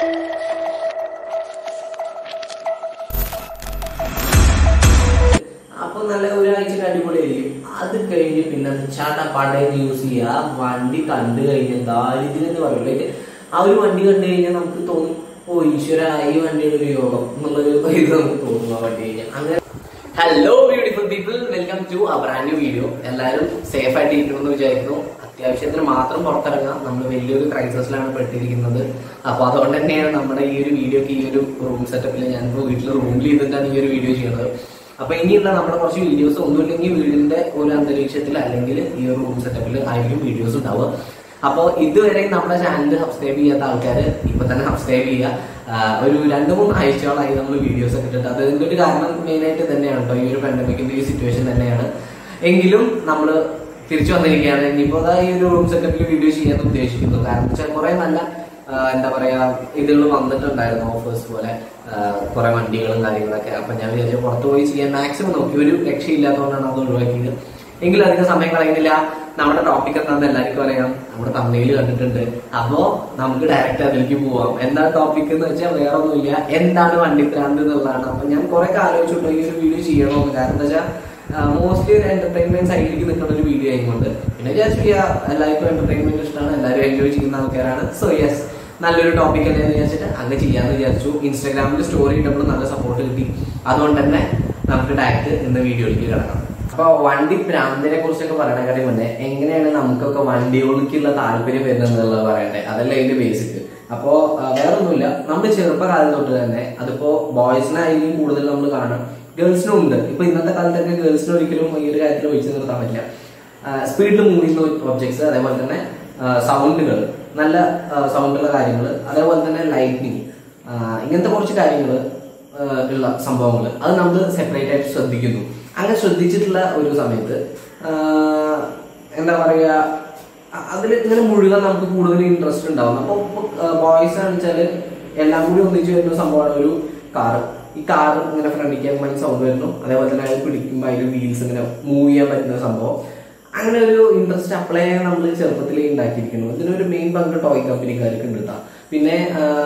അപ്പൊ നല്ല ഒരാഴ്ച അടിപൊളിയായിരിക്കും അത് കഴിഞ്ഞ് പിന്നെ ചാട്ടപ്പാടയിൽ യൂസ് ചെയ്യുക വണ്ടി കണ്ടു കഴിഞ്ഞാൽ ദാരിദ്ര്യം എന്ന് പറയും ലൈക്ക് ആ ഒരു വണ്ടി കണ്ടു കഴിഞ്ഞാൽ നമുക്ക് തോന്നും ഓ ഈശ്വര ഈ വണ്ടിയുടെ ഒരു യോഗം എന്നുള്ളൊരു ഇത് നമുക്ക് തോന്നും ആ വണ്ടി കഴിഞ്ഞാൽ അങ്ങനെ hello beautiful people welcome to uh brand new video എല്ലാവരും സേഫ് ആയിട്ട് ഇരിക്കുമെന്ന് വിചാരിക്കുന്നു അത്യാവശ്യത്തിന് മാത്രം പുറത്തിറങ്ങാം നമ്മൾ വലിയൊരു ക്രൈസിസിലാണ് പെട്ടിരിക്കുന്നത് അപ്പോൾ അതുകൊണ്ട് തന്നെയാണ് നമ്മുടെ ഈ ഒരു വീഡിയോക്ക് ഈ ഒരു റൂം സെറ്റപ്പിൽ ഞാനിപ്പോൾ വീട്ടിൽ റൂമിൽ ഇരുന്നിട്ടാണ് ഈ ഒരു വീഡിയോ ചെയ്യുന്നത് അപ്പൊ ഇനിയുള്ള നമ്മുടെ കുറച്ച് വീഡിയോസ് ഒന്നുമില്ലെങ്കിൽ വീടിന്റെ ഒരു അന്തരീക്ഷത്തിൽ അല്ലെങ്കിൽ ഈ ഒരു റൂം സെറ്റപ്പിൽ ആയിരിക്കും വീഡിയോസ് ഉണ്ടാവുക അപ്പോൾ ഇതുവരെ നമ്മുടെ ചാനൽ സബ്സ്ക്രൈബ് ചെയ്യാത്ത ആൾക്കാർ ഇപ്പൊ തന്നെ സബ്സ്ക്രൈബ് ചെയ്യുക ആ, ഒരു രണ്ട് മൂന്ന് ആഴ്ചകളായി നമ്മൾ വീഡിയോസ് ഒക്കെ ഇട്ടിട്ട് അതിന്റെ ഒരു കാരണം മെയിനായിട്ട് തന്നെയാണ് കേട്ടോ ഈ ഒരു പാൻഡമിക്കിന്റെ ഈ സിറ്റുവേഷൻ തന്നെയാണ് എങ്കിലും നമ്മൾ തിരിച്ചു വന്നിരിക്കുകയാണ് ഇനിയിപ്പോൾ അതാ ഈ ഒരു റൂം സെറ്റപ്പിൽ വീഡിയോ ചെയ്യാൻ ഉദ്ദേശിക്കുന്നു കാരണം വെച്ചാൽ കുറെ നല്ല ആ, എന്താ പറയാ ഇതുകൾ വന്നിട്ടുണ്ടായിരുന്നു ഓഫേഴ്സ് പോലെ ആ, കുറെ വണ്ടികളും കാര്യങ്ങളൊക്കെ അപ്പൊ ഞാൻ വിചാരിച്ചു പുറത്ത് പോയി ചെയ്യാൻ മാക്സിമം നോക്കി ഒരു രക്ഷയില്ലാത്തതുകൊണ്ടാണ് അത് ഒഴിവാക്കിയത് എങ്കിലും അധികം സമയം കളയുന്നില്ല നമ്മുടെ ടോപ്പിക് എന്താണെന്ന് എല്ലാവർക്കും അറിയാം നമ്മുടെ തമിഴിൽ കണ്ടിട്ടുണ്ട് അപ്പോ നമുക്ക് ഡയറക്റ്റ് അതിലേക്ക് പോവാം എന്താ ടോപ്പിക് എന്ന് വെച്ചാൽ വേറെ ഒന്നുമില്ല എന്താണ് വണ്ടിഭ്രാന്ത് എന്നുള്ളതാണ് അപ്പൊ ഞാൻ കുറെ ആലോചിച്ചിട്ടുണ്ട് ഈ ഒരു വീഡിയോ ചെയ്യണമെന്ന് കാരണം എന്താ വെച്ചാൽ മോസ്റ്റ്ലി ഒരു എന്റർടൈൻമെന്റ് സൈഡിലേക്ക് നിൽക്കുന്ന ഒരു വീഡിയോ ആയതുകൊണ്ട് പിന്നെ വിചാരിച്ചു ചെയ്യാം എല്ലാവർക്കും എന്റർടൈൻമെന്റ് ഇഷ്ടമാണ് എല്ലാവരും എൻജോയ് ചെയ്യുന്ന ആൾക്കാരാണ് സോ യെസ് നല്ലൊരു ടോപ്പിക് തന്നെ വിചാരിച്ചിട്ട് അങ്ങനെ ചെയ്യാന്ന് വിചാരിച്ചു ഇൻസ്റ്റാഗ്രാമിൽ സ്റ്റോറി ഇട്ടപ്പോൾ നല്ല സപ്പോർട്ട് കിട്ടി അതുകൊണ്ട് തന്നെ നമുക്ക് ഡയറക്റ്റ് ഇന്ന് വീഡിയോയിലേക്ക് കിടക്കാം അപ്പൊ വണ്ടി ഭ്രാന്തിനെ കുറിച്ചൊക്കെ പറയണ മുന്നേ എങ്ങനെയാണ് നമുക്കൊക്കെ വണ്ടികൾക്കുള്ള താല്പര്യം വരുന്നത് എന്നുള്ളത് പറയണ്ടേ അതല്ല ഇതിന്റെ ബേസിക് അപ്പോ ആ, വേറൊന്നുമില്ല നമ്മുടെ ചെറുപ്പകാലം തൊട്ട് തന്നെ അതിപ്പോ ബോയ്സിനായിരിക്കും കൂടുതൽ നമ്മൾ കാണാം ഗേൾസിനും ഉണ്ട് ഇപ്പൊ ഇന്നത്തെ കാലത്തൊക്കെ ഗേൾസിന് ഒരിക്കലും ഈ ഒരു കാര്യത്തിൽ ഒഴിച്ചു നിർത്താൻ പറ്റില്ല സ്പീഡിൽ മൂവ് ചെയ്യുന്ന ഒബ്ജക്ട്സ് അതേപോലെ തന്നെ സൗണ്ടുകൾ നല്ല സൗണ്ടുള്ള കാര്യങ്ങൾ അതേപോലെ തന്നെ ലൈറ്റിനിങ് ഇങ്ങനത്തെ കുറച്ച് കാര്യങ്ങൾ ഉള്ള സംഭവങ്ങൾ അത് നമ്മൾ സെപ്പറേറ്റ് ആയിട്ട് ശ്രദ്ധിക്കുന്നു അങ്ങനെ ശ്രദ്ധിച്ചിട്ടുള്ള ഒരു സമയത്ത് ആ, എന്താ പറയുക അതിൽ ഇങ്ങനെ മുഴുകാൻ നമുക്ക് കൂടുതൽ ഇൻട്രസ്റ്റ് ഉണ്ടാവും അപ്പോൾ ബോയ്സ് ആണെന്ന് വെച്ചാല് എല്ലാം കൂടി ഒന്നിച്ച് വരുന്ന സംഭവമാണ് ഒരു കാറ് ഈ കാർ ഇങ്ങനെ ഫ്രണ്ടിക്കാൻ വേണ്ടി സൗണ്ട് വരുന്നു അതേപോലെ തന്നെ അത് പിടിക്കുമ്പോൾ അതിൽ വീൽസ് ഇങ്ങനെ മൂവ് ചെയ്യാൻ പറ്റുന്ന സംഭവം അങ്ങനെ ഒരു ഇൻട്രസ്റ്റ് അപ്ലൈ ചെയ്യാൻ നമ്മൾ ചെറുപ്പത്തിലേ ഉണ്ടാക്കിയിരിക്കുന്നു ഇതിനൊരു മെയിൻ പങ്ക് ടോയ് കമ്പനിക്കാർക്ക് ഉണ്ട് ട്ടാ. പിന്നെ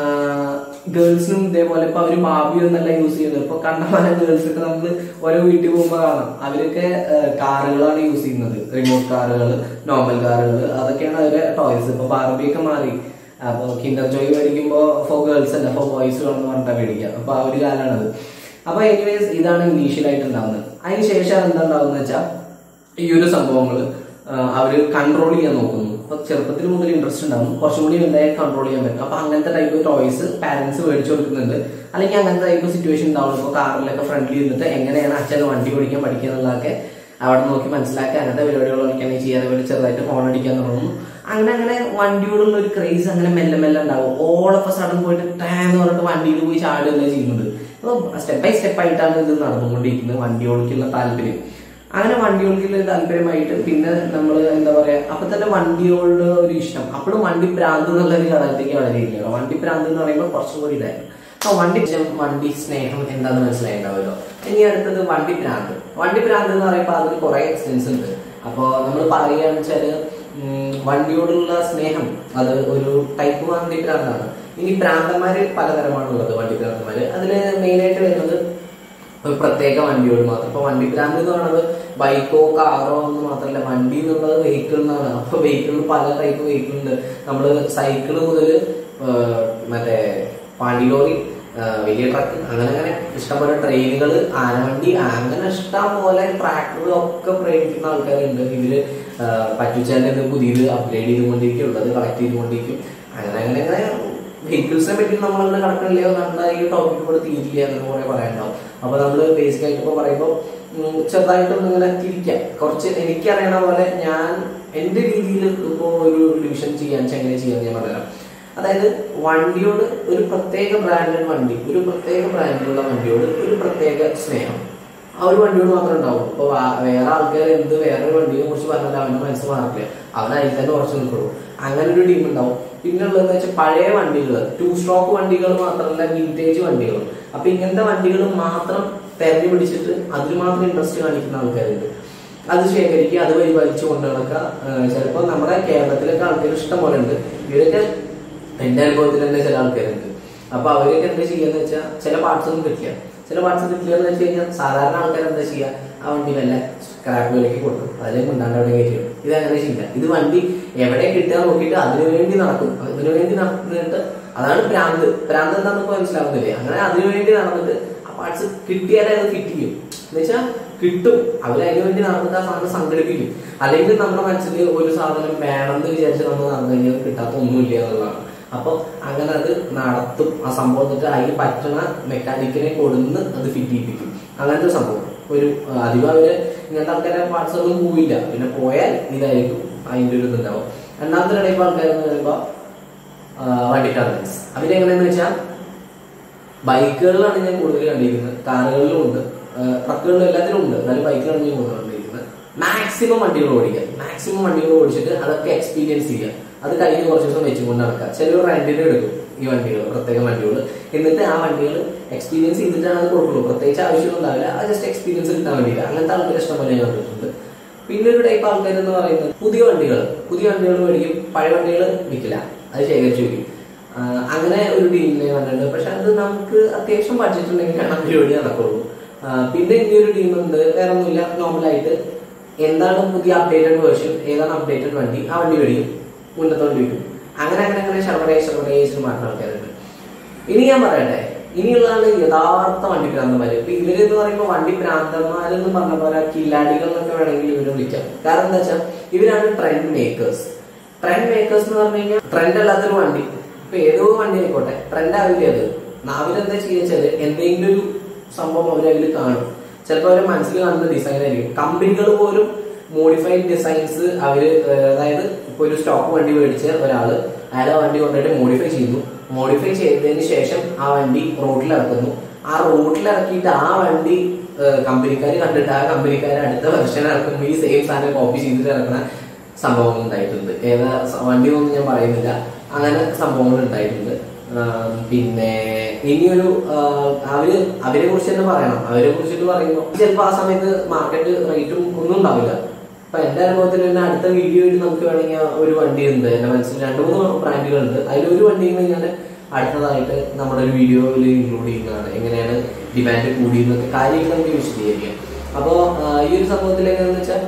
ഗേൾസിനും ഇതേപോലെ ഇപ്പൊ അവര് ബാബി എന്നല്ല യൂസ് ചെയ്യുന്നത് ഇപ്പൊ കണ്ടമാന ഗേൾസ് ഒക്കെ നമുക്ക് ഓരോ വീട്ടിൽ പോകുമ്പോൾ കാണാം അവരൊക്കെ കാറുകളാണ് യൂസ് ചെയ്യുന്നത് റിമോട്ട് കാറുകൾ നോർമൽ കാറുകൾ അതൊക്കെയാണ് അവരുടെ ടോയ്സ് ഇപ്പൊ ബാർബിയൊക്കെ മാറി അപ്പൊ കിൻഡർ ജോയ് മേടിക്കുമ്പോ ഫോർ ഗേൾസ് അല്ല ഫോർ ബോയ്സ് വേണമെന്ന് പറഞ്ഞിട്ടാണ് മേടിക്കുക അപ്പൊ ആ ഒരു കാലമാണത് അപ്പൊ എനിവേസ് ഇതാണ് ഇനീഷ്യൽ ആയിട്ട് ഉണ്ടാവുന്നത് അതിന് ശേഷം എന്താ ഉണ്ടാവുന്നത് വെച്ചാൽ ഈ ഒരു സംഭവങ്ങൾ അവര് കൺട്രോൾ ചെയ്യാൻ നോക്കുന്നു അപ്പൊ ചെറുപ്പത്തിൽ മുതൽ ഇൻട്രസ്റ്റ് ഉണ്ടാവും കുറച്ചും കൂടി വലുതായി കൺട്രോൾ ചെയ്യാൻ പറ്റും അപ്പൊ അങ്ങനത്തെ ടൈപ്പ് ടോയ്സ് പാരന്റ്സ് മേടിച്ചു കൊടുക്കുന്നുണ്ട് അല്ലെങ്കിൽ അങ്ങനത്തെ ടൈപ്പ് സിറ്റുവേഷൻ ഉണ്ടാവും ഇപ്പോൾ കാറിലൊക്കെ ഫ്രണ്ടിൽ ഇരുന്നിട്ട് എങ്ങനെയാണ് അച്ഛൻ വണ്ടി ഓടിക്കാൻ പഠിക്കുക എന്നുള്ളതൊക്കെ അവിടെ നോക്കി മനസ്സിലാക്കി അങ്ങനത്തെ പരിപാടികൾ കളിക്കാൻ ചെയ്യാതെ വേണ്ടി ചെറുതായിട്ട് ഹോൺ അടിക്കാൻ തുടങ്ങും അങ്ങനെ അങ്ങനെ വണ്ടിയോടുള്ള ഒരു ക്രേസ് അങ്ങനെ മെല്ലെ മെല്ലെ ഉണ്ടാവും ഓൾ ഓഫ് സഡൻ പോയിട്ട് ടാന്ന് പറഞ്ഞിട്ട് വണ്ടിയിൽ പോയി ചാടുകയല്ലേ ചെയ്യുന്നത് അപ്പോൾ സ്റ്റെപ്പ് ബൈ സ്റ്റെപ്പ് ആയിട്ടാണ് ഇത് നടന്നുകൊണ്ടിരിക്കുന്നത് വണ്ടിയോടുക്കുള്ള താല്പര്യം അങ്ങനെ വണ്ടികൾക്കുള്ള താല്പര്യമായിട്ട് പിന്നെ നമ്മൾ എന്താ പറയാ അപ്പൊ തന്നെ വണ്ടിയോട് ഒരു ഇഷ്ടം അപ്പോഴും വണ്ടി ഭ്രാന്ത് എന്നുള്ള ഒരു ഘടകത്തേക്ക് വളരെയില്ല വണ്ടി ഭ്രാന്ത് എന്ന് പറയുമ്പോൾ കുറച്ചും കൂടി ഇതായിരുന്നു അപ്പൊ വണ്ടി ഇഷ്ടം, വണ്ടി സ്നേഹം എന്താന്ന് മനസ്സിലായിട്ടുണ്ടാവല്ലോ ഇനി അടുത്തത് വണ്ടി ഭ്രാന്ത് വണ്ടി ഭ്രാന്ത് എന്ന് പറയുമ്പോൾ അതിന് കുറെ എക്സ്റ്റൻസ് ഉണ്ട് അപ്പൊ നമ്മൾ പറയുകയാണെന്ന് വെച്ചാല് ഉം, വണ്ടിയോടുള്ള സ്നേഹം അത് ഒരു ടൈപ്പ് വണ്ടി ഭ്രാന്താണ് ഇനി ഭ്രാന്തന്മാര് പലതരമാണുള്ളത് വണ്ടി ഭ്രാന്തന്മാര് അതില് മെയിനായിട്ട് വരുന്നത് ഒരു പ്രത്യേക വണ്ടിയോട് മാത്രം ഇപ്പൊ വണ്ടി ഭ്രാന്ത് എന്ന് പറയുന്നത് ബൈക്കോ കാറോ എന്ന് മാത്രമല്ല വണ്ടി എന്നുള്ളത് വെഹിക്കിൾ എന്നാണ് അപ്പൊ വെഹിക്കിളിൽ പല ടൈപ്പ് വെഹിക്കിൾ ഉണ്ട് നമ്മള് സൈക്കിള് മുതൽ മറ്റേ പാണ്ടി ലോറി ആ, വലിയ ട്രക്ക് അങ്ങനെ അങ്ങനെ ഇഷ്ടംപോലെ ട്രെയിനുകൾ ആനവണ്ടി അങ്ങനെ ഇഷ്ടം പോലെ ട്രാക്ടർ ഒക്കെ പ്രേമിക്കുന്ന ആൾക്കാരുണ്ട് ഇതില് പറ്റുച്ചാൽ ഇത് പുതിയത് അപ്ഗ്രേഡ് ചെയ്തുകൊണ്ടിരിക്കും ഉള്ളത് കളക്ട് ചെയ്തുകൊണ്ടിരിക്കും അങ്ങനെ അങ്ങനെ അങ്ങനെ വെഹിക്കിൾസിനെ പറ്റി നമ്മളങ്ങനെ കടക്കണില്ലയോ നമ്മുടെ ഈ ടോപ്പിക് കൂടെ തീരില്ല എന്ന് കുറെ പറയാനുണ്ടാവും അപ്പൊ നമ്മള് ബേസിക് ആയിട്ട് ഇപ്പൊ പറയുമ്പോൾ ചെറുതായിട്ടൊന്നും ഇങ്ങനെ തിരിക്കാം കുറച്ച് എനിക്കറിയണ പോലെ ഞാൻ എന്റെ രീതിയിൽ ഇപ്പോ ഒരു ഡിവിഷൻ ചെയ്യാൻ വെച്ചാൽ എങ്ങനെ ചെയ്യാൻ ഞാൻ പറയാം അതായത് വണ്ടിയോട് ഒരു പ്രത്യേക ബ്രാൻഡഡ് വണ്ടി ഒരു പ്രത്യേക ബ്രാൻഡിലുള്ള വണ്ടിയോട് ഒരു പ്രത്യേക സ്നേഹം ആ ഒരു വണ്ടിയോട് മാത്രമേ ഉണ്ടാവും ഇപ്പൊ വാ- വേറെ ആൾക്കാർ എന്ത് വേറൊരു വണ്ടിയെ കുറിച്ച് പറഞ്ഞാൽ അവന്റെ മനസ്സ് മാറില്ല അവൻ അതിൽ തന്നെ ഉറച്ചു നിൽക്കുള്ളൂ അങ്ങനെ ഒരു ടീം ഉണ്ടാവും പിന്നെ ഉള്ളതെന്ന് വെച്ചാൽ പഴയ വണ്ടികൾ ടു സ്ട്രോക്ക് വണ്ടികൾ മാത്രമല്ല വിന്റേജ് വണ്ടികൾ അപ്പൊ ഇങ്ങനത്തെ വണ്ടികൾ മാത്രം തെരഞ്ഞു പിടിച്ചിട്ട് അതിൽ മാത്രം ഇൻട്രസ്റ്റ് കാണിക്കുന്ന ആൾക്കാരുണ്ട് അത് ശേഖരിക്കുക അത് വഴി വലിച്ചു കൊണ്ട് നടക്കുക ചിലപ്പോൾ നമ്മുടെ കേരളത്തിലൊക്കെ ആൾക്കാർ ഇഷ്ടം പോലെ ഉണ്ട് ഇവരൊക്കെ എന്റെ അനുഭവത്തിൽ തന്നെ ചില ആൾക്കാരുണ്ട് അപ്പൊ അവരൊക്കെ എന്താ ചെയ്യാന്ന് വെച്ചാൽ ചില പാർട്സ് ഒന്നും കിട്ടില്ല ചില പാർട്സ് കിട്ടില്ല എന്ന് വെച്ച് കഴിഞ്ഞാൽ സാധാരണ ആൾക്കാർ എന്താ ചെയ്യുക ആ വണ്ടി വല്ല സ്ക്രാപ്പ് വിലയ്ക്ക് കൊടുക്കും അതിലേക്ക് ഉണ്ടാണ്ട് അവിടെ കയറ്റി വിടും ഇത് അങ്ങനെ ചെയ്യില്ല ഇത് വണ്ടി എവിടെ കിട്ടുക നോക്കിയിട്ട് അതിനു വേണ്ടി നടക്കും അതിനു വേണ്ടി നടന്നിട്ട് അതാണ് ഭ്രാന്ത് ഭ്രാന്ത് എന്താണെന്ന് മനസ്സിലാവുന്നില്ലേ അങ്ങനെ അതിനു വേണ്ടി നടന്നിട്ട് ആ പാർട്സ് കിട്ടിയാലേ അത് ഫിറ്റ് ചെയ്യും എന്നുവെച്ചാൽ കിട്ടും അവർ അതിനു വേണ്ടി നടന്നിട്ട് ആ സാധനം സംഘടിപ്പിക്കും അല്ലെങ്കിൽ നമ്മുടെ മനസ്സിൽ ഒരു സാധനം വേണമെന്ന് വിചാരിച്ച് നമ്മൾ നടന്നു കഴിഞ്ഞാൽ കിട്ടാത്ത ഒന്നുമില്ല എന്നുള്ളതാണ് അപ്പൊ അങ്ങനെ അത് നടത്തും ആ സംഭവം എന്നിട്ട് അതിന് പറ്റണ മെക്കാനിക്കിനെ കൊടുന്ന് അത് ഫിറ്റ് ചെയ്യിപ്പിക്കും അങ്ങനത്തെ ഒരു സംഭവം ഒരു ആ, അധികം അവര് ഇങ്ങനത്തെ ആൾക്കാരെ പാർട്സ് ഒന്നും പോവില്ല പിന്നെ പോയാൽ ഇതായിരിക്കും അതിന്റെ ഒരു ഇതുണ്ടാവും രണ്ടാമത്തെ ടൈപ്പ് ആൾക്കാരെന്ന് പറയുമ്പോ വണ്ടിക്കാരൻസ് അവരെങ്ങനെയാന്ന് വെച്ചാൽ ബൈക്കുകളിലാണ് ഞാൻ കൂടുതൽ കണ്ടിരിക്കുന്നത് കാറുകളിലും ഉണ്ട് ട്രക്കുകളിലും എല്ലാത്തിലും ഉണ്ട് എന്നാലും ബൈക്കിലാണ് ഞാൻ കൂടുതൽ കണ്ടിരിക്കുന്നത് മാക്സിമം വണ്ടികൾ ഓടിക്കുക മാക്സിമം വണ്ടികൾ ഓടിച്ചിട്ട് അതൊക്കെ എക്സ്പീരിയൻസ് ചെയ്യുക അത് കഴിഞ്ഞ് കുറച്ച് ദിവസം വെച്ചുകൊണ്ട് നടക്കുക ചിലർ റെന്റിന് എടുക്കും ഈ വണ്ടികൾ പ്രത്യേക വണ്ടികൾ എന്നിട്ട് ആ വണ്ടികൾ എക്സ്പീരിയൻസ് ചെയ്തിട്ടാണ് അത് കൊടുക്കുള്ളൂ പ്രത്യേകിച്ച് ആവശ്യമൊന്നും ഉണ്ടാവില്ല അത് ജസ്റ്റ് എക്സ്പീരിയൻസ് കിട്ടാൻ വേണ്ടിയിട്ട് അങ്ങനത്തെ ആൾക്കാർ ഇഷ്ടംപോലെ ഞാൻ കണ്ടിട്ടുണ്ട് പിന്നെ ഒരു ടൈപ്പ് ആൾക്കാർ എന്ന് പറയുന്നത് പുതിയ വണ്ടികൾ പുതിയ വണ്ടികൾ മേടിക്കും പഴയ വണ്ടികൾ വിൽക്കില്ല അത് ശേഖരിച്ച് വയ്ക്കും ആ, അങ്ങനെ ഒരു ടീമിനെ വന്നിട്ടുണ്ട് പക്ഷെ അത് നമുക്ക് അത്യാവശ്യം ബഡ്ജറ്റ് ഉണ്ടെങ്കിലാണ് ആ പരിപാടി നടക്കുള്ളൂ ആ, പിന്നെ ഇനി ഒരു ടീമുണ്ട് വേറെ ഒന്നുമില്ല നോർമലായിട്ട് എന്താണ് പുതിയ അപ്ഡേറ്റഡ് വേർഷൻ ഏതാണ് അപ്ഡേറ്റഡ് വണ്ടി ആ വണ്ടി മേടിക്കും മുന്നത്തെ വണ്ടി വയ്ക്കും അങ്ങനെ അങ്ങനെ അങ്ങനെ ശർവറേ ശർവറേ മാറ്റുന്ന ആൾക്കാരുണ്ട് ഇനി ഞാൻ പറയട്ടെ ഇനിയുള്ളതാണ് യഥാർത്ഥ വണ്ടി ഭ്രാന്തന്മാര് ഇപ്പൊ ഇവര് എന്ന് പറയുമ്പോൾ വണ്ടി ഭ്രാന്തന്മാർ എന്ന് പറഞ്ഞ പോലെ കില്ലാടികൾ എന്നൊക്കെ വേണമെങ്കിൽ ഇവരെ വിളിക്കാം കാരണം എന്താ വെച്ചാൽ ഇവരാണ് ട്രെൻഡ് മേക്കേഴ്സ് ട്രെൻഡ് മേക്കേഴ്സ് എന്ന് പറഞ്ഞു കഴിഞ്ഞാൽ ട്രെൻഡ് അല്ലാത്തൊരു വണ്ടി ഇപ്പൊ ഏതോ വണ്ടി ആയിക്കോട്ടെ ട്രെൻഡ് ആവില്ല അത് അവരെന്താ ചെയ്യുക വെച്ചാല് എന്തെങ്കിലും ഒരു സംഭവം അവർ അതിൽ കാണും ചിലപ്പോൾ അവരുടെ മനസ്സിൽ കാണുന്ന ഡിസൈൻ ആയിരിക്കും കമ്പനികൾ പോലും മോഡിഫൈഡ് ഡിസൈൻസ് അവര് ഏഹ്, അതായത് ഇപ്പൊ ഒരു സ്റ്റോക്ക് വണ്ടി മേടിച്ച ഒരാള് അയാൾ ആ വണ്ടി കൊണ്ടുപോയിട്ട് മോഡിഫൈ ചെയ്യുന്നു മോഡിഫൈ ചെയ്തതിന് ശേഷം ആ വണ്ടി റോഡിൽ ഇറക്കുന്നു ആ റോഡിൽ ഇറക്കിയിട്ട് ആ വണ്ടി കമ്പനിക്കാർ കണ്ടിട്ട് ആ കമ്പനിക്കാർ അടുത്ത വെർഷൻ ഇറക്കുമ്പോൾ ഈ സെയിം സാധനം കോപ്പി ചെയ്തിട്ട് ഇറക്കുന്ന സംഭവങ്ങൾ ഉണ്ടായിട്ടുണ്ട് ഏതാ സ- വണ്ടി ഒന്നും ഞാൻ പറയുന്നില്ല അങ്ങനെ സംഭവങ്ങൾ ഉണ്ടായിട്ടുണ്ട് ആ, പിന്നെ ഇനിയൊരു ആ, അവര് അവരെ കുറിച്ച് തന്നെ പറയണം അവരെ കുറിച്ചിട്ട് പറയുമ്പോൾ ചിലപ്പോൾ ആ സമയത്ത് മാർക്കറ്റ് റേറ്റും ഒന്നും ഉണ്ടാവില്ല അപ്പൊ എന്റെ അനുഭവത്തിൽ തന്നെ അടുത്ത വീഡിയോയിൽ നമുക്ക് വേണമെങ്കിൽ ഒരു വണ്ടി ഉണ്ട് എന്റെ മനസ്സിൽ രണ്ട് മൂന്ന് ബ്രാൻഡുകളുണ്ട് അതിലൊരു വണ്ടി ഞാൻ അടുത്തതായിട്ട് നമ്മുടെ ഒരു വീഡിയോയിൽ ഇൻക്ലൂഡ് ചെയ്യുന്നതാണ് എങ്ങനെയാണ് ഡിമാൻഡ് കൂടിയെന്നൊക്കെ കാര്യങ്ങൾ നമുക്ക് വിശദീകരിക്കാം അപ്പോൾ ഈ ഒരു സംഭവത്തിൽ എങ്ങനെയാണെന്ന് വെച്ചാൽ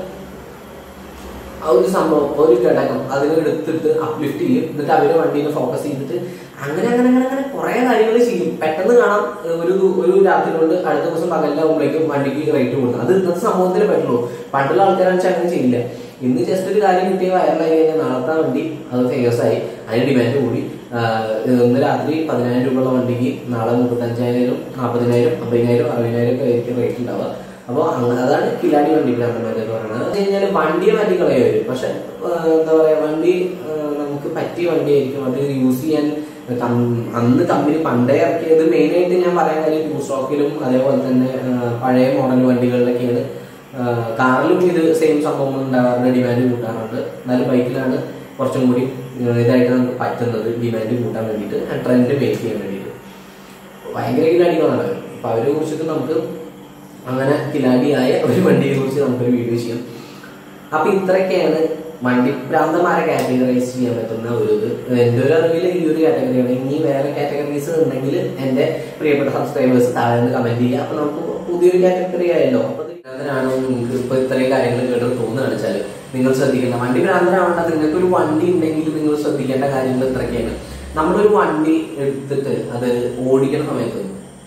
ആ ഒരു സംഭവം ഒരു ഘടകം അതിനെ എടുത്തിട്ട് അപ്ലിഫ്റ്റ് ചെയ്യും എന്നിട്ട് അവരെ വണ്ടീനെ ഫോക്കസ് ചെയ്തിട്ട് അങ്ങനെ അങ്ങനെ അങ്ങനെ അങ്ങനെ കുറെ കാര്യങ്ങൾ ചെയ്യും പെട്ടെന്ന് കാണാം ഏഹ് ഒരു ഒരു രാത്രി കൊണ്ട് അടുത്ത ദിവസം പകലാകുമ്പോഴേക്കും വണ്ടിക്ക് റേറ്റ് കൊടുക്കും അത് ഇന്നത്തെ സമൂഹത്തിൽ പറ്റുള്ളൂ പണ്ടുള്ള ആൾക്കാരാണെന്ന് വെച്ചാൽ അങ്ങനെ ചെയ്യില്ല ഇന്ന് ജസ്റ്റ് ഒരു കാര്യം കിട്ടിയ വൈറലായി കഴിഞ്ഞാൽ നാളത്തെ വണ്ടി അത് ഫേമസ് ആയി അതിന് ഡിമാൻഡ് കൂടി ആഹ് ഇന്ന് രാത്രി പതിനായിരം രൂപയുള്ള വണ്ടിക്ക് നാളെ മുപ്പത്തഞ്ചായിരം നാൽപ്പതിനായിരം അമ്പതിനായിരം അറുപതിനായിരം ഒക്കെ ആയിരിക്കും റേറ്റ് ഉണ്ടാവുക അപ്പോൾ അതാണ് കിലാടി വണ്ടി ഭ്രാന്തന്മാര് എന്ന് പറയുന്നത് എന്ന് കഴിഞ്ഞാൽ വണ്ടിയെ മാറ്റി കളയവര് പക്ഷെ ആഹ് എന്താ പറയാ വണ്ടി ആഹ് നമുക്ക് പറ്റിയ വണ്ടിയായിരിക്കും അത് യൂസ് ചെയ്യാൻ കം- അന്ന് കമ്പനി പണ്ടേ ഇറക്കിയത് മെയിൻ ആയിട്ട് ഞാൻ പറയാൻ കാര്യം ടൂ സ്റ്റോക്കിലും അതേപോലെ തന്നെ ആഹ് പഴയ മോഡൽ വണ്ടികളിലൊക്കെയാണ് ആഹ് കാറിലും ഇത് സെയിം സംഭവങ്ങൾ ഉണ്ടാകാറുണ്ട് ഡിമാൻഡ് കൂട്ടാറുണ്ട് എന്നാലും ബൈക്കിലാണ് കുറച്ചും കൂടി ആഹ് ഇതായിട്ട് നമുക്ക് പറ്റുന്നത് ഡിമാൻഡ് കൂട്ടാൻ വേണ്ടിയിട്ട് ട്രെൻഡ് മേക്ക് ചെയ്യാൻ വേണ്ടിയിട്ട് ഭയങ്കര കിലാടികളാണ് അവർ അപ്പൊ അവരെ കുറിച്ചിട്ട് നമുക്ക് അങ്ങനെ കിലാടിയായ ഒരു വണ്ടിയെ കുറിച്ച് നമുക്കൊരു വീഡിയോ ചെയ്യാം അപ്പൊ ഇത്രയൊക്കെയാണ് വണ്ടി ഭ്രാന്തന്മാരെ കാറ്റഗറൈസ് ചെയ്യാൻ പറ്റുന്ന ഒരു ഇത് എന്റെ ഒരു അറിവിൽ ഈ ഒരു കാറ്റഗറിയാണ് ഇനി വേറെ കാറ്റഗറീസ് ഉണ്ടെങ്കിൽ എന്റെ പ്രിയപ്പെട്ട സബ്സ്ക്രൈബേഴ്സ് താഴെ നിന്ന് കമന്റ് ചെയ്യുക അപ്പൊ നമുക്ക് പുതിയൊരു കാറ്റഗറി ആയല്ലോ അപ്പൊ ഇത് ഭ്രാന്തനാണോ നിങ്ങൾക്ക് ഇപ്പൊ ഇത്രയും കാര്യങ്ങൾ കേട്ട് തോന്നുകയാണ് വെച്ചാൽ നിങ്ങൾ ശ്രദ്ധിക്കേണ്ട വണ്ടി ഭ്രാന്തനാവണ്ട നിങ്ങൾക്ക് ഒരു വണ്ടി ഉണ്ടെങ്കിൽ നിങ്ങൾ ശ്രദ്ധിക്കേണ്ട കാര്യങ്ങൾ ഇത്രയൊക്കെയാണ് നമ്മളൊരു വണ്ടി എടുത്തിട്ട് അത് ഓടിക്കുന്ന സമയത്ത്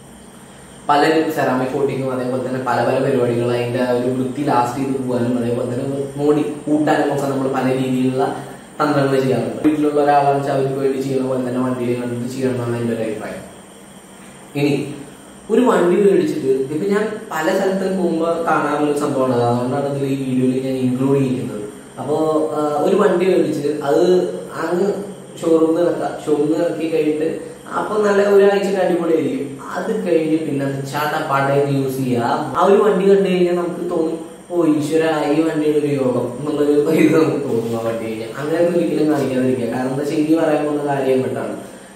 പലരും സെറാമിക് കോട്ടിങ്ങും അതേപോലെ തന്നെ പല പല പരിപാടികൾ അതിന്റെ ആ ഒരു വൃത്തി ലാസ്റ്റ് ചെയ്ത് പോകാനും അതേപോലെ തന്നെ മോടി കൂട്ടാനും ഒക്കെ നമ്മൾ പല രീതിയിലുള്ള തന്ത്രങ്ങൾ ചെയ്യാറുണ്ട് വീട്ടിലുള്ള ഒരാളാണെന്ന് വെച്ചാൽ അവർക്ക് വേണ്ടി ചെയ്യുന്ന പോലെ തന്നെ വണ്ടിയിൽ കണ്ടിട്ട് ചെയ്യണം എന്നാണ് എൻ്റെ ഒരു അഭിപ്രായം ഇനി ഒരു വണ്ടി മേടിച്ചിട്ട് ഇപ്പൊ ഞാൻ പല സ്ഥലത്തും പോകുമ്പോൾ കാണാറുള്ള ഒരു സംഭവമാണ് അതുകൊണ്ടാണ് ഇതിൽ ഈ വീഡിയോയിൽ ഞാൻ ഇൻക്ലൂഡ് ചെയ്യുന്നത് അപ്പോ ആ, ഒരു വണ്ടി മേടിച്ചിട്ട് അത് അങ്ങ് ഷോറൂമിൽ ഇറക്കാം ഷോറൂമിൽ ഇറക്കി കഴിഞ്ഞിട്ട് അപ്പൊ നല്ല ഒരാഴ്ച അടിപൊളിയായിരിക്കും അത് കഴിഞ്ഞ് പിന്നെ അത് ചാട്ട പാട്ടേന്ന് യൂസ് ചെയ്യുക ആ ഒരു വണ്ടി കണ്ടു കഴിഞ്ഞാൽ നമുക്ക് തോന്നും ഓ ഈശ്വര ഈ വണ്ടിയുടെ ഒരു യോഗം എന്നുള്ളൊരു ഇത് നമുക്ക് തോന്നും ആ വണ്ടി കഴിഞ്ഞാൽ അങ്ങനെ ഒരിക്കലും കാണിക്കാതിരിക്കുക കാരണം എന്താ വെച്ചാൽ ഇനി പറയാൻ പോകുന്ന കാര്യം കൊണ്ടാണ്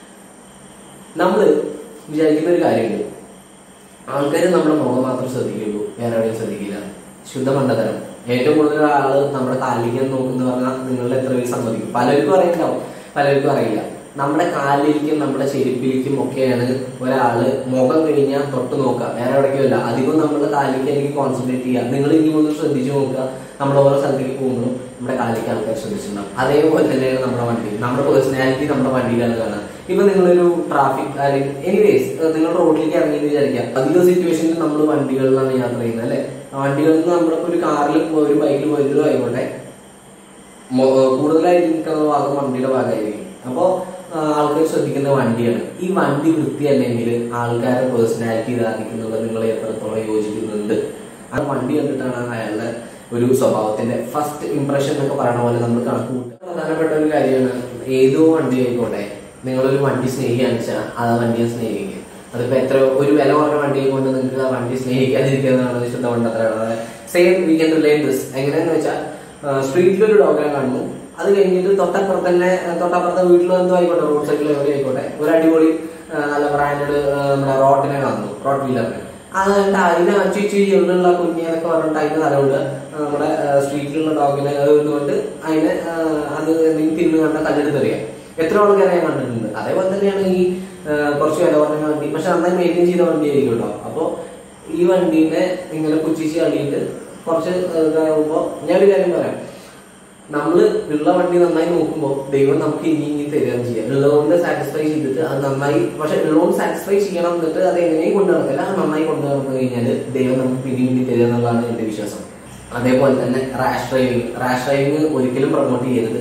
നമ്മൾ വിചാരിക്കുന്ന ഒരു കാര്യമുണ്ട് ആൾക്കാർ നമ്മുടെ മുഖം മാത്രം ശ്രദ്ധിക്കുള്ളൂ വേറെ എവിടെയും ശ്രദ്ധിക്കില്ല ശുദ്ധ മണ്ടതരം ഏറ്റവും കൂടുതൽ ആള് നമ്മുടെ കാലിക്കാൻ നോക്കുന്ന പറഞ്ഞാൽ നിങ്ങളുടെ എത്ര പേര് സമ്മതിക്കും പലർക്കും അറിയുണ്ടാവും പലർക്കും അറിയില്ല നമ്മുടെ കാലിലേക്കും നമ്മുടെ ചെരുപ്പിലേക്കും ഒക്കെയാണ് ഒരാള് മുഖം കഴിഞ്ഞാൽ തൊട്ട് നോക്കുക വേറെ എവിടേക്കുമല്ല അധികം നമ്മുടെ കാലിലേക്ക് എനിക്ക് കോൺസെൻട്രേറ്റ് ചെയ്യുക നിങ്ങൾ ഇനി ഒന്ന് ശ്രദ്ധിച്ചു നോക്കുക നമ്മൾ ഓരോ സ്ഥലത്തേക്ക് പോകുമ്പോഴും നമ്മുടെ കാലിലേക്ക് ആൾക്കാർ ശ്രദ്ധിച്ചിട്ടുണ്ടാവും അതേപോലെ തന്നെയാണ് നമ്മുടെ വണ്ടി നമ്മുടെ പേഴ്സണാലിറ്റി നമ്മുടെ വണ്ടിയിലാണ് കാണുക ഇപ്പൊ നിങ്ങളൊരു ട്രാഫിക് അല്ലെങ്കിൽ എനിവേസ് നിങ്ങൾ റോഡിലേക്ക് ഇറങ്ങി എന്ന് വിചാരിക്കാം അധിക സിറ്റുവേഷനിൽ നമ്മൾ വണ്ടികളിലാണ് യാത്ര ചെയ്യുന്നത് അല്ലെ വണ്ടികളിൽ നിന്ന് നമ്മളിപ്പോ ഒരു കാറിൽ ഒരു ബൈക്കിൽ പോയതിലും ആയിക്കോട്ടെ മൊ- കൂടുതലായിട്ട് നിൽക്കുന്ന ഭാഗം വണ്ടിയുടെ ഭാഗമായിരിക്കും അപ്പോൾ ആൾക്കാർ ശ്രദ്ധിക്കുന്ന വണ്ടിയാണ് ഈ വണ്ടി വൃത്തിയല്ലെങ്കിൽ ആൾക്കാരുടെ പേഴ്സണാലിറ്റി ബാധിക്കുന്നുള്ളത് നിങ്ങൾ എത്രത്തോളം യോജിക്കുന്നുണ്ട് ആ വണ്ടി കണ്ടിട്ടാണ് അയാളുടെ ഒരു സ്വഭാവത്തിന്റെ ഫസ്റ്റ് ഇംപ്രഷൻ എന്നൊക്കെ പറയുന്ന പോലെ നമ്മൾ കണക്ക് കൂട്ടുക പ്രധാനപ്പെട്ട ഒരു കാര്യമാണ് ഏതോ വണ്ടി ആയിക്കോട്ടെ നിങ്ങളൊരു വണ്ടി സ്നേഹിക്കാണെന്ന് ആ വണ്ടിയെ സ്നേഹിക്കുക അതിപ്പോ എത്ര ഒരു വില കുറഞ്ഞ വണ്ടി കൊണ്ട് നിങ്ങൾക്ക് ആ വണ്ടി സ്നേഹിക്കാതിരിക്കുന്നതാണ് ശുദ്ധ മണ്ടത്തരാണ് same we can relate this എങ്ങനെയാന്ന് വെച്ചാൽ സ്ട്രീറ്റിൽ ഒരു ഡോഗിനെ കാണുന്നു അത് കഴിഞ്ഞിട്ട് തൊട്ടപ്പുറത്ത് തന്നെ ആ, തൊട്ടപ്പുറത്തെ വീട്ടിൽ എന്തോ ആയിക്കോട്ടെ റോഡ് സൈഡിൽ എവിടെ ആയിക്കോട്ടെ ഒരു അടിപൊളി ആ, നല്ല ബ്രാൻഡഡ് നമ്മുടെ റോട്ടിനെ കാണുന്നു റോഡ് വീലറിനെ അത് കഴിഞ്ഞിട്ട് അതിനെ അച്ചുവെച്ച് ഉള്ളിലുള്ള കുഞ്ഞിനൊക്കെ പറഞ്ഞിട്ട് അതിന്റെ തലകൊണ്ട് നമ്മുടെ സ്ട്രീറ്റിലുള്ള ഡോഗിനെ കൊണ്ട് അതിനെ ആ, അത് എന്തെങ്കിലും തിരിഞ്ഞ് കണ്ട കല്ലെടുത്തെറിയാം എത്ര ആൾക്കാരെ ഞാൻ കണ്ടിട്ടുണ്ട് അതേപോലെ തന്നെയാണ് ഈ ആ, കുറച്ച് വില കുറഞ്ഞ വണ്ടി പക്ഷെ നന്നായി മെയിൻറ്റെയിൻ ചെയ്ത വണ്ടി ആയിരിക്കും കേട്ടോ അപ്പൊ ഈ വണ്ടീനെ ഇങ്ങനെ പുച്ഛിച്ച് കളിയിട്ട് കുറച്ച് ഇതാകുമ്പോ ഞാൻ ഒരു കാര്യം പറയാം നമ്മള് ഉള്ള വണ്ടി നന്നായി നോക്കുമ്പോൾ ദൈവം നമുക്ക് ഇനി ഇനി തരികയും ചെയ്യാം ഉള്ളതുകൊണ്ട് സാറ്റിസ്ഫൈ ചെയ്തിട്ട് അത് നന്നായി പക്ഷെ ഉള്ളതുകൊണ്ട് സാറ്റിസ്ഫൈ ചെയ്യണം എന്നിട്ട് അത് എങ്ങനെയും കൊണ്ടു നടക്കില്ല അത് നന്നായി കൊണ്ടു നടന്നു കഴിഞ്ഞാൽ ദൈവം നമുക്ക് പിടി പിടി തരിക എന്നുള്ളതാണ് എന്റെ വിശ്വാസം അതേപോലെ തന്നെ റാഷ് ഡ്രൈവിംഗ് റാഷ് ഡ്രൈവിംഗ് ഒരിക്കലും പ്രൊമോട്ട് ചെയ്യരുത്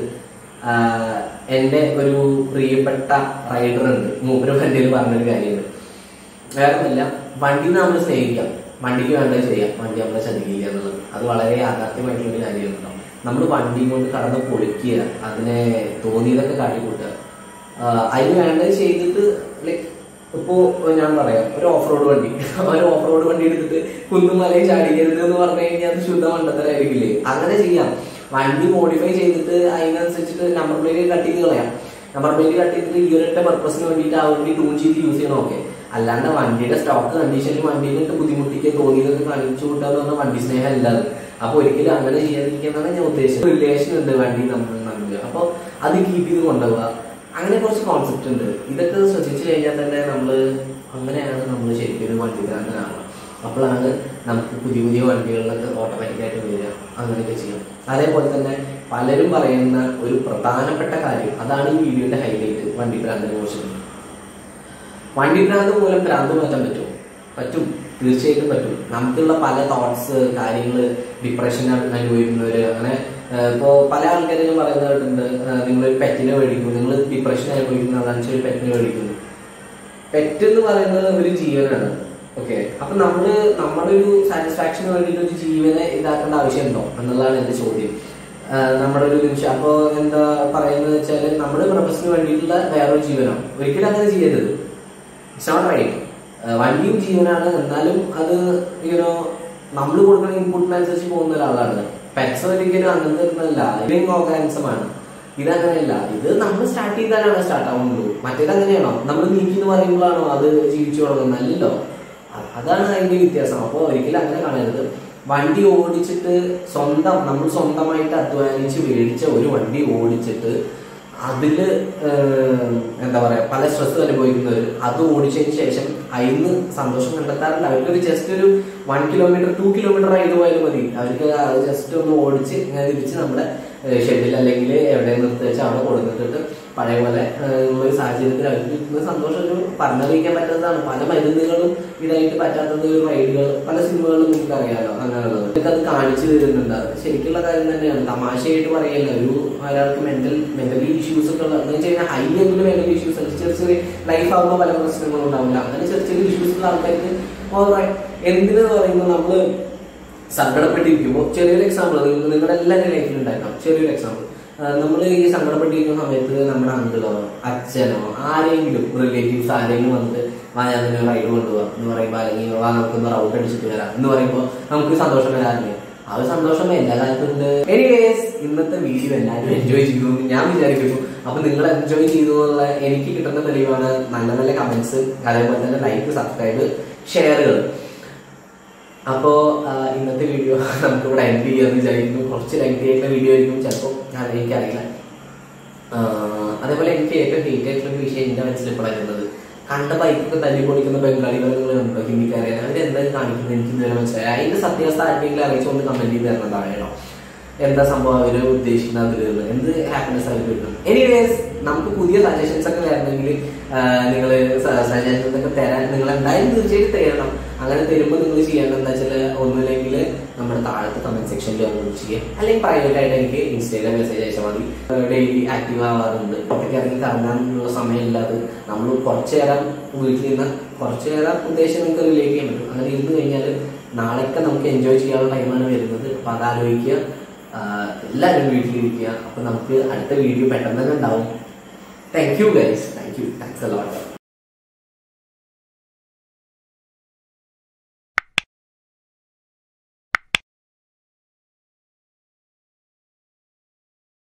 ആഹ് എന്റെ ഒരു പ്രിയപ്പെട്ട റൈഡർ ഉണ്ട് മൂപ്പര് വണ്ടിയിൽ പറഞ്ഞൊരു കാര്യമുണ്ട് വേറെ ഒന്നുമില്ല വണ്ടി നമ്മൾ സ്നേഹിക്കാം വണ്ടിക്ക് വേണ്ടത് ചെയ്യാം വണ്ടി നമ്മളെ ചതിക്കില്ല എന്നുള്ളത് അത് വളരെ യാഥാർത്ഥ്യമായിട്ടുള്ള ഒരു കാര്യമാണ് കേട്ടോ നമ്മൾ വണ്ടി കൊണ്ട് കടന്ന് പൊളിക്കുക അതിനെ തോന്നിയതൊക്കെ കാട്ടിക്കൂട്ടുക ആഹ് അതിന് വേണ്ടത് ചെയ്തിട്ട് ലൈക്ക് ഇപ്പോ ഞാൻ പറയാം ഒരു ഓഫ് റോഡ് വണ്ടി ഒരു ഓഫ് റോഡ് വണ്ടി എടുത്തിട്ട് കുന്നും മലയും ചാടിക്കരുത് എന്ന് പറഞ്ഞു കഴിഞ്ഞാൽ അത് ശുദ്ധ മണ്ടത്തരായിരിക്കില്ലേ അങ്ങനെ ചെയ്യാം വണ്ടി മോഡിഫൈ ചെയ്തിട്ട് അതിനനുസരിച്ചിട്ട് നമ്പർ പ്ലേറ്റ് കട്ട് ചെയ്ത് കളയാം നമ്പർ പ്ലേറ്റ് കട്ട് ചെയ്തിട്ട് ഈ ഒരൊറ്റ പർപ്പസിന് വേണ്ടിയിട്ട് ആ വണ്ടി ട്യൂൺ ചെയ്ത് യൂസ് ചെയ്യണം ഓക്കെ അല്ലാണ്ട് വണ്ടിയുടെ സ്റ്റോക്ക് കണ്ടീഷനിൽ വണ്ടിയിൽ ഇട്ട് ബുദ്ധിമുട്ടിക്കാൻ തോന്നിയതൊക്കെ കാണിച്ചു കൂട്ടാന്ന് പറഞ്ഞാൽ വണ്ടി സ്നേഹം അല്ലാതെ അപ്പൊ ഒരിക്കലും അങ്ങനെ ചെയ്യാതിരിക്കുന്നതാണ് ഞാൻ ഉദ്ദേശിച്ചത് റിലേഷൻ ഉണ്ട് വണ്ടി നമ്മൾ തമ്മിൽ അപ്പൊ അത് കീപ്പ് ചെയ്ത് കൊണ്ടുപോവുക അങ്ങനെ കുറച്ച് കോൺസെപ്റ്റ് ഉണ്ട് ഇതൊക്കെ ശ്രദ്ധിച്ചു കഴിഞ്ഞാൽ തന്നെ നമ്മൾ അങ്ങനെയാണ് നമ്മൾ ശരിക്കും ഒരു വണ്ടി ഭ്രാന്തനാവുക അപ്പോഴാണ് നമുക്ക് പുതിയ പുതിയ വണ്ടികളിലൊക്കെ ഓട്ടോമാറ്റിക്കായിട്ട് വരിക അങ്ങനെയൊക്കെ ചെയ്യും അതേപോലെ തന്നെ പലരും പറയുന്ന ഒരു പ്രധാനപ്പെട്ട കാര്യം അതാണ് ഈ വീഡിയോയുടെ ഹൈലൈറ്റ് വണ്ടി ഭ്രാന്തിനെ കുറിച്ചിട്ട് വണ്ടി ഭ്രാന്ത് മൂലം ഭ്രാന്ത് മാറ്റാൻ പറ്റും പറ്റും തീർച്ചയായിട്ടും പറ്റും നമുക്കുള്ള പല തോട്ട്സ് കാര്യങ്ങൾ ഡിപ്രഷൻ അനുഭവിക്കുന്നവര് അങ്ങനെ ഏഹ് ഇപ്പോ പല ആൾക്കാരും ഞാൻ പറയുന്നത് കേട്ടിട്ടുണ്ട് നിങ്ങൾ ഒരു പെറ്റിനെ മേടിക്കും നിങ്ങൾ ഡിപ്രഷൻ അനുഭവിക്കുന്ന ആളാണെന്ന് വെച്ചാൽ ഒരു പെറ്റിനെ മേടിക്കുന്നു പെറ്റ് എന്ന് പറയുന്നത് ഒരു ജീവനാണ് ഓക്കെ അപ്പൊ നമ്മള് നമ്മുടെ ഒരു സാറ്റിസ്ഫാക്ഷന് വേണ്ടിയിട്ട് ഒരു ജീവനെ ഇതാക്കേണ്ട ആവശ്യമുണ്ടോ എന്നുള്ളതാണ് എന്റെ ചോദ്യം ആഹ് നമ്മുടെ ഒരു നിമിഷം അപ്പൊ എന്താ പറയുന്നത് വെച്ചാല് നമ്മുടെ പ്രൊഫഷന് വേണ്ടിയിട്ടുള്ള വേറൊരു ജീവനോ ഒരിക്കലും അങ്ങനെ ചെയ്യരുത് ഇറ്റ്സ് നോട്ട് റൈറ്റ് വണ്ടിയും ജീവനാണ് എന്നാലും അത് യൂനോ നമ്മൾ കൊടുക്കുന്ന ഇൻപുട്ടിനനുസരിച്ച് പോകുന്ന ഒരാളാണ് പെറ്റ്സ് ഒരിക്കലും അങ്ങനത്തെ ഒന്നല്ല ലിവിങ് ഓർഗാനിസം ആണ് ഇതങ്ങനെയല്ല ഇത് നമ്മൾ സ്റ്റാർട്ട് ചെയ്താലാണ് സ്റ്റാർട്ട് ആവുന്നുള്ളൂ മറ്റേത് അങ്ങനെയാണോ നമ്മൾ നീക്കി എന്ന് പറയുമ്പോഴാണോ അത് ജീവിച്ചു തുടങ്ങുന്നത് അല്ലല്ലോ അ- അതാണ് അതിന്റെ വ്യത്യാസം അപ്പോൾ ഒരിക്കലും അങ്ങനെ കാണരുത് വണ്ടി ഓടിച്ചിട്ട് സ്വന്തം നമ്മൾ സ്വന്തമായിട്ട് അധ്വാനിച്ച് മേടിച്ച ഒരു വണ്ടി ഓടിച്ചിട്ട് അതില് ഏഹ്, എന്താ പറയാ പല സ്ട്രെസ് അനുഭവിക്കുന്നവർ അത് ഓടിച്ചതിന് ശേഷം അതിന് സന്തോഷം കണ്ടെത്താറില്ല അവർക്ക് ഒരു ജസ്റ്റ് ഒരു one kilometre two kilometre ride പോയാലും മതി അവർക്ക് അത് ജസ്റ്റ് ഒന്ന് ഓടിച്ച് ഇങ്ങനെ തിരിച്ച് നമ്മുടെ ഷെഡിൽ അല്ലെങ്കിൽ എവിടെ നിർത്തി വെച്ച് അവിടെ കൊടുത്തിട്ട് പഴയ പോലെ ഏഹ്, ഉള്ള ഒരു സാഹചര്യത്തിൽ അവർക്ക് കിട്ടുന്ന സന്തോഷം ഒരു പറഞ്ഞറിയിക്കാൻ പറ്റാത്തതാണ് പല മരുന്നുകളും ഇതായിട്ട് പറ്റാത്തത് റൈഡുകൾ പല സിനിമകളും നിങ്ങൾക്ക് അറിയാലോ അങ്ങനെയുള്ളത് നിങ്ങൾക്ക് അത് കാണിച്ചു തരുന്നുണ്ട് അത് ശരിക്കുള്ള കാര്യം തന്നെയാണ് തമാശയായിട്ട് പറയല്ല ഒരു ഒരാൾക്ക് മെന്റൽ മെന്റലി ഇഷ്യൂസ് ഒക്കെ ഉള്ള എന്ന് വെച്ച് കഴിഞ്ഞാൽ ഹൈ ലെവലിൽ മെന്റൽ ഇഷ്യൂസ് ഉണ്ട് ചെറിയ ചെറിയ ലൈഫ് ആകുമ്പോൾ പല പ്രശ്നങ്ങളും ഉണ്ടാവില്ല അങ്ങനെ ചെറിയ ചെറിയ ഇഷ്യൂസ് ഉള്ള ആൾക്കാർക്ക് ഓൾറൈറ്റ് എന്തിനെന്ന് പറയുമ്പോൾ നമ്മള് സങ്കടപ്പെട്ടിരിക്കുമ്പോൾ ചെറിയൊരു എക്സാമ്പിൾ നിങ്ങളുടെ എല്ലാവരുടെ ലൈഫിൽ ഉണ്ടാക്കാം ചെറിയൊരു എക്സാമ്പിൾ നമ്മൾ ഈ സങ്കടപ്പെട്ടിരിക്കുന്ന സമയത്ത് നമ്മുടെ അങ്കിളോ അച്ഛനോ ആരെങ്കിലും റിലേറ്റീവ്സ് ആരെങ്കിലും വന്നിട്ട് വാ ഞാൻ നിന്നെ റൈഡ് കൊണ്ടുപോകാം എന്ന് പറയുമ്പോൾ അല്ലെങ്കിൽ വാ നമുക്കൊന്ന് റൗണ്ട് അടിച്ചിട്ട് വരാം എന്ന് പറയുമ്പോൾ നമുക്ക് സന്തോഷം വരാറില്ലേ ആ ഒരു സന്തോഷം എല്ലാ കാലത്തും ഉണ്ട് എനിവേസ് ഇന്നത്തെ വീഡിയോ എല്ലാവരും എൻജോയ് ചെയ്തു എന്ന് ഞാൻ വിചാരിക്കുന്നു അപ്പൊ നിങ്ങൾ എൻജോയ് ചെയ്തു എന്നുള്ള എനിക്ക് കിട്ടുന്ന തെളിവാണ് നല്ല നല്ല കമന്റ്സ് അതേപോലെ തന്നെ ലൈക്ക് സബ്സ്ക്രൈബ് ഷെയറുകൾ അപ്പോ ആ, ഇന്നത്തെ വീഡിയോ നമുക്ക് ഇവിടെ എൻഡ് ചെയ്യാന്ന് വിചാരിക്കുന്നു കുറച്ച് ലെങ്തി ആയിട്ടുള്ള വീഡിയോ ആയിരിക്കും ചിലപ്പോൾ ഞാൻ എനിക്കറിയില്ല ആ, അതേപോലെ എനിക്ക് ഏറ്റവും ഹേറ്റ് ആയിട്ടുള്ള ഒരു വിഷയം എന്റെ മനസ്സിൽ ഇപ്പോൾ വരുന്നത് കണ്ട ബൈക്കൊക്കെ തല്ലി പൊളിക്കുന്ന ബംഗാളികൾ നിങ്ങൾ കണ്ടോ ഹിന്ദിക്കാരെ അവരെന്തായാലും കാണിക്കുന്നത് എനിക്ക് ഇതുവരെ മനസ്സിലായി അതിന്റെ സത്യാവസ്ഥ ആർക്കെങ്കിലും അറിയിച്ചുകൊണ്ട് കമന്റ് ചെയ്ത് തരുന്നതാണോ എന്താ സംഭവം അവര് ഉദ്ദേശിക്കുന്നത് അതിൽ നിന്ന് എന്ത് ഹാപ്പിനെസ് അവർക്ക് കിട്ടും എനിവേസ് നമുക്ക് പുതിയ സജഷൻസ് ഒക്കെ വരണമെങ്കിൽ നിങ്ങൾ സജഷൻസ് ഒക്കെ തരാൻ നിങ്ങൾ എന്തായാലും തീർച്ചയായിട്ടും തരണം അങ്ങനെ തരുമ്പോൾ നിങ്ങൾ ചെയ്യേണ്ടത് എന്താ വെച്ചാൽ ഒന്നുമില്ലെങ്കിൽ നമ്മുടെ താഴത്തെ കമന്റ് സെക്ഷനിൽ ഒന്ന് ചെയ്യുക അല്ലെങ്കിൽ പ്രൈവറ്റ് ആയിട്ട് എനിക്ക് ഇൻസ്റ്റഗ്രാം മെസ്സേജ് അയച്ചാൽ മതി ഡെയിലി ആക്റ്റീവ് ആവാറുണ്ട് പുറത്തേക്ക് ഇറങ്ങി കറങ്ങാനുള്ള സമയമില്ലാതെ നമ്മൾ കുറച്ചു നേരം വീട്ടിൽ നിന്ന് കുറച്ചു നേരം ഉദ്ദേശം നമുക്ക് റിലേറ്റ് ചെയ്യാൻ പറ്റും അങ്ങനെ ഇരുന്ന് കഴിഞ്ഞാൽ നാളെയൊക്കെ നമുക്ക് എൻജോയ് ചെയ്യാനുള്ള ടൈമാണ് വരുന്നത് അപ്പൊ അത് ആലോചിക്കുക ആഹ് എല്ലാവരും വീട്ടിലിരിക്കുക അപ്പൊ നമുക്ക് അടുത്ത വീഡിയോ പെട്ടെന്ന് തന്നെ ഉണ്ടാവും thank you guys thank you thanks a lot